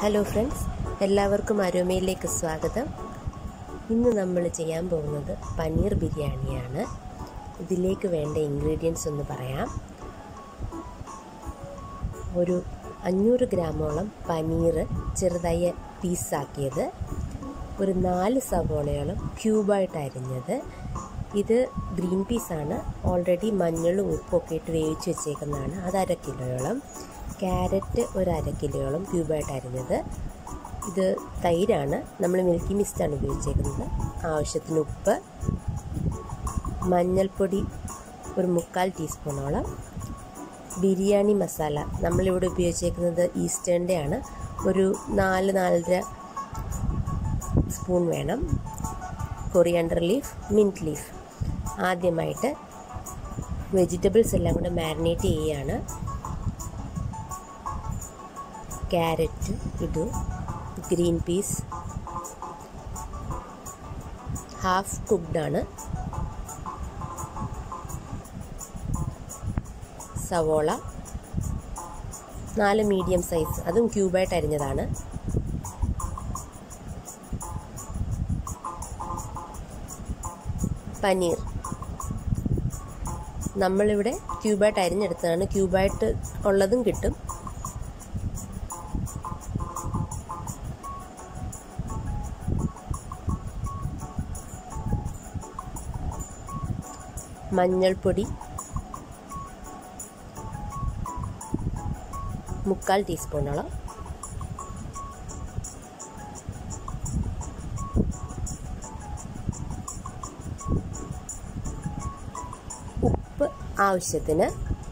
hello friends എല്ലാവർക്കും അരോമയിലേക്ക് സ്വാഗതം ഇന്ന് നമ്മൾ ചെയ്യാൻ പോകുന്നത് പനീർ ബിരിയാണിയാണ് ഇതിലേക്ക് വേണ്ട ഇൻഗ്രീഡിയൻസ് ഒന്ന് പറയാം ഒരു അഞ്ഞൂറ് ഗ്രാമോളം പനീർ ചെറുതായി പീസാക്കിയത് ഒരു നാല് സവോളയോളം ക്യൂബായിട്ട് അരിഞ്ഞത് ഇത് ഗ്രീൻ പീസാണ് ഓൾറെഡി മഞ്ഞളും ഉപ്പൊക്കെ ഇട്ട് വേവിച്ച് വെച്ചേക്കുന്നതാണ് അത് അര കിലോയോളം ക്യാരറ്റ് ഒരു അര കിലോയോളം ക്യൂബായിട്ട് അരിഞ്ഞത് ഇത് തൈരാണ് നമ്മൾ മിൽക്കി മിസ്റ്റാണ് ഉപയോഗിച്ചേക്കുന്നത് ആവശ്യത്തിന് ഉപ്പ് മഞ്ഞൾപ്പൊടി ഒരു മുക്കാൽ ടീസ്പൂണോളം ബിരിയാണി മസാല നമ്മളിവിടെ ഉപയോഗിച്ചേക്കുന്നത് ഈസ്റ്റേണിൻ്റെ ആണ് ഒരു നാല് നാലര സ്പൂൺ വേണം കൊറിയാണ്ടർ ലീഫ് മിൻറ്റ് ലീഫ് ആദ്യമായിട്ട് വെജിറ്റബിൾസ് എല്ലാം കൂടെ മാരിനേറ്റ് ചെയ്യുകയാണ് ക്യാരറ്റ് ഇടൂ ഗ്രീൻ പീസ് ഹാഫ് കുക്ക്ഡാണ് സവോള നാല് മീഡിയം സൈസ് അതും ക്യൂബായിട്ട് അരിഞ്ഞതാണ് പനീർ നമ്മളിവിടെ ക്യൂബായിട്ട് അരിഞ്ഞെടുത്തതാണ് ക്യൂബായിട്ട് ഉള്ളതും കിട്ടും മഞ്ഞൾപ്പൊടി മുക്കാൽ ടീസ്പൂണോളം ഉപ്പ് ആവശ്യത്തിന്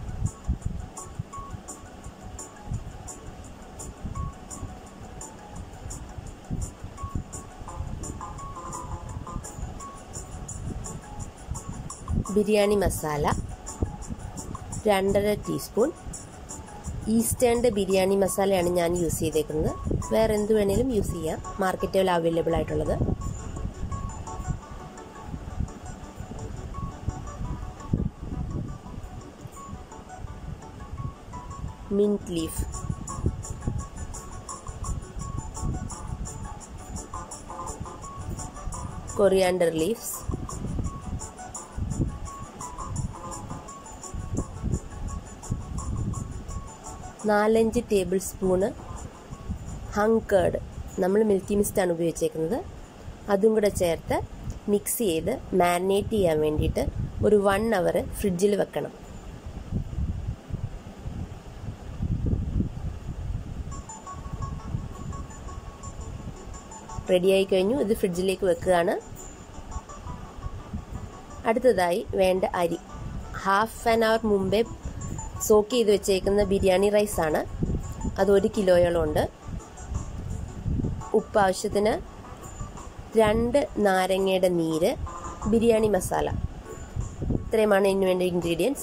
ബിരിയാണി മസാല രണ്ടര ടീസ്പൂൺ ഈസ്റ്റേണിൻ്റെ ബിരിയാണി മസാലയാണ് ഞാൻ യൂസ് ചെയ്തേക്കുന്നത് വേറെ എന്ത് വേണേലും യൂസ് ചെയ്യാം മാർക്കറ്റുകളിൽ അവൈലബിൾ ആയിട്ടുള്ളത് മിൻറ്റ് ലീഫ് കൊറിയാണ്ടർ ലീവ്സ് നാലഞ്ച് ടേബിൾ സ്പൂണ് ഹങ്കേർഡ് നമ്മൾ മിൽക്കി മിസ്റ്റാണ് ഉപയോഗിച്ചേക്കുന്നത് അതും കൂടെ ചേർത്ത് മിക്സ് ചെയ്ത് മാരിനേറ്റ് ചെയ്യാൻ വേണ്ടിയിട്ട് ഒരു വൺ അവർ ഫ്രിഡ്ജിൽ വെക്കണം റെഡിയായി കഴിഞ്ഞു ഇത് ഫ്രിഡ്ജിലേക്ക് വെക്കുകയാണ് അടുത്തതായി വേണ്ട അരി ഹാഫ് ആൻ അവർ മുമ്പേ സോക്ക് ചെയ്ത് വെച്ചേക്കുന്ന ബിരിയാണി റൈസ് ആണ് അത് ഒരു കിലോയോളം ഉണ്ട് ഉപ്പ് ആവശ്യത്തിന് രണ്ട് നാരങ്ങയുടെ നീര് ബിരിയാണി മസാല ഇത്രയുമാണ് ഇതിന് വേണ്ട ഇൻഗ്രീഡിയൻസ്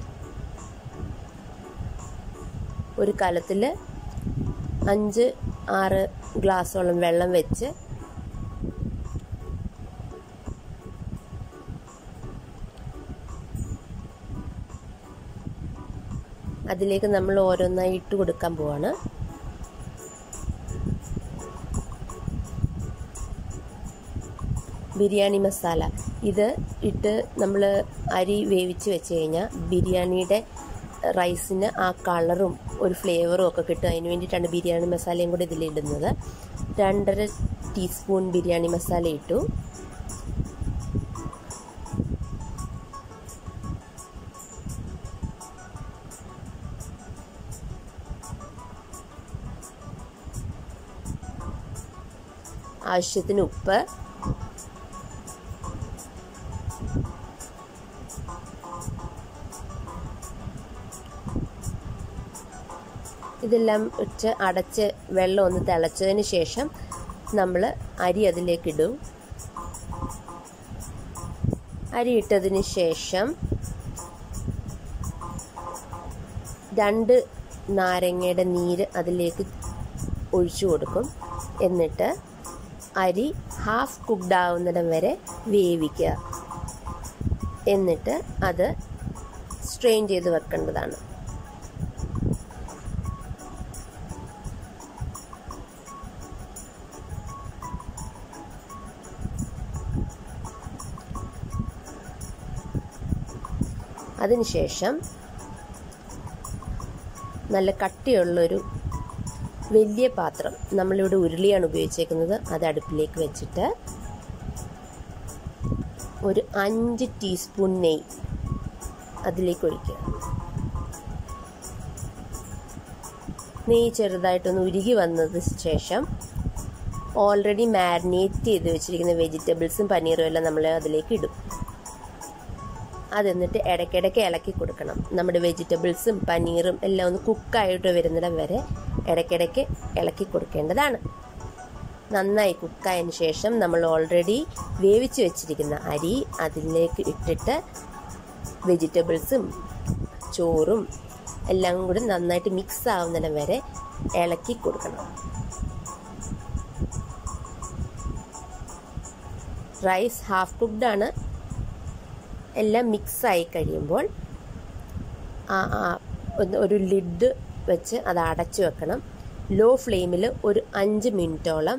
ഒരു കലത്തിൽ അഞ്ച് ആറ് ഗ്ലാസ്സോളം വെള്ളം വെച്ച് അതിലേക്ക് നമ്മൾ ഓരോന്നായി ഇട്ട് കൊടുക്കാൻ പോവാണ് ബിരിയാണി മസാല ഇത് ഇട്ട് നമ്മൾ അരി വേവിച്ച് വെച്ച് കഴിഞ്ഞാൽ ബിരിയാണിയുടെ റൈസിന് ആ കളറും ഒരു ഫ്ലേവറും ഒക്കെ കിട്ടും അതിന് വേണ്ടിയിട്ടാണ് ബിരിയാണി മസാലയും കൂടി ഇതിലിടുന്നത് രണ്ടര ടീസ്പൂൺ ബിരിയാണി മസാല ഇട്ടു ആവശ്യത്തിന് ഉപ്പ് ഇതെല്ലാം ഇട്ട് അടച്ച് വെള്ളം ഒന്ന് തിളച്ചതിന് ശേഷം നമ്മൾ അരി അതിലേക്ക് ഇടും അരി ഇട്ടതിന് ശേഷം രണ്ട് നാരങ്ങയുടെ നീര് അതിലേക്ക് ഒഴിച്ചു കൊടുക്കും എന്നിട്ട് അരി ഹാഫ് കുക്ക്ഡ് ആവുന്നിടം വരെ വേവിക്കുക എന്നിട്ട് അത് സ്ട്രെയിൻ ചെയ്ത് വെക്കേണ്ടതാണ് അതിനുശേഷം നല്ല കട്ടിയുള്ളൊരു വലിയ പാത്രം നമ്മളിവിടെ ഉരുളിയാണ് ഉപയോഗിച്ചേക്കുന്നത് അത് അടുപ്പിലേക്ക് വെച്ചിട്ട് ഒരു അഞ്ച് ടീസ്പൂൺ നെയ്യ് അതിലേക്ക് ഒഴിക്കുക നെയ്യ് ചെറുതായിട്ടൊന്ന് ഉരുകി വന്നതിന് ശേഷം ഓൾറെഡി മാരിനേറ്റ് ചെയ്ത് വെച്ചിരിക്കുന്ന വെജിറ്റബിൾസും പനീറും എല്ലാം നമ്മൾ അതിലേക്ക് ഇടും അത് എന്നിട്ട് ഇടയ്ക്കിടയ്ക്ക് ഇളക്കി കൊടുക്കണം നമ്മുടെ വെജിറ്റബിൾസും പനീറും എല്ലാം ഒന്ന് കുക്കായിട്ട് വരുന്നിടം വരെ ഇടയ്ക്കിടയ്ക്ക് ഇളക്കി കൊടുക്കേണ്ടതാണ് നന്നായി കുക്കായതിന് ശേഷം നമ്മൾ ഓൾറെഡി വേവിച്ച് വെച്ചിരിക്കുന്ന അരി അതിലേക്ക് ഇട്ടിട്ട് വെജിറ്റബിൾസും ചോറും എല്ലാം കൂടി നന്നായിട്ട് മിക്സ് ആവുന്നിടം വരെ ഇളക്കി കൊടുക്കണം റൈസ് ഹാഫ് കുക്ക്ഡ് ആണ് എല്ലാം മിക്സ് ആയി കഴിയുമ്പോൾ ആ ആ ഒന്ന് ഒരു ലിഡ് വെച്ച് അത് അടച്ചു വെക്കണം ലോ ഫ്ലെയിമിൽ ഒരു അഞ്ച് മിനിറ്റോളം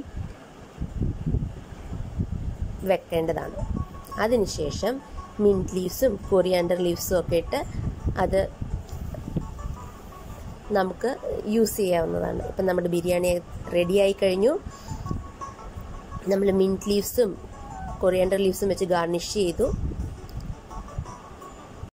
വെക്കേണ്ടതാണ് അതിനുശേഷം മിൻറ്റ് ലീവ്സും കൊറിയാണ്ടർ ലീവ്സും ഒക്കെ ഇട്ട് അത് നമുക്ക് യൂസ് ചെയ്യാവുന്നതാണ് ഇപ്പം നമ്മുടെ ബിരിയാണി റെഡിയായി കഴിഞ്ഞു നമ്മൾ മിൻറ്റ് ലീവ്സും കൊറിയാണ്ടർ ലീവ്സും വെച്ച് ഗാർണിഷ് ചെയ്തു